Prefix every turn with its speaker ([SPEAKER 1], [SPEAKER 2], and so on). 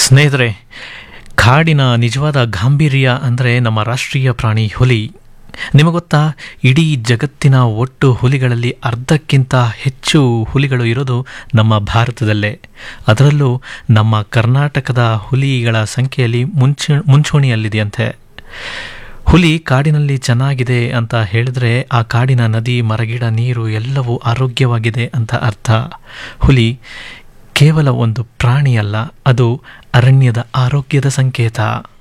[SPEAKER 1] ಸ್ನೇಹಿತರೆ ಕಾಡಿನ ನಿಜವಾದ ಗಾಂಭೀರ್ಯ ಅಂದರೆ ನಮ್ಮ ರಾಷ್ಟ್ರೀಯ ಪ್ರಾಣಿ ಹುಲಿ ನಿಮಗೊತ್ತಾ ಇಡೀ ಜಗತ್ತಿನ ಒಟ್ಟು ಹುಲಿಗಳಲ್ಲಿ ಅರ್ಧಕ್ಕಿಂತ ಹೆಚ್ಚು ಹುಲಿಗಳು ಇರೋದು ನಮ್ಮ ಭಾರತದಲ್ಲೇ ಅದರಲ್ಲೂ ನಮ್ಮ ಕರ್ನಾಟಕದ ಹುಲಿಗಳ ಸಂಖ್ಯೆಯಲ್ಲಿ ಮುಂಚ ಮುಂಚೂಣಿಯಲ್ಲಿದೆಯಂತೆ ಹುಲಿ ಕಾಡಿನಲ್ಲಿ ಚೆನ್ನಾಗಿದೆ ಅಂತ ಹೇಳಿದ್ರೆ ಆ ಕಾಡಿನ ನದಿ ಮರಗಿಡ ನೀರು ಎಲ್ಲವೂ ಆರೋಗ್ಯವಾಗಿದೆ ಅಂತ ಅರ್ಥ ಹುಲಿ ಕೇವಲ ಒಂದು ಪ್ರಾಣಿಯಲ್ಲ ಅದು ಅರಣ್ಯದ ಆರೋಗ್ಯದ ಸಂಕೇತ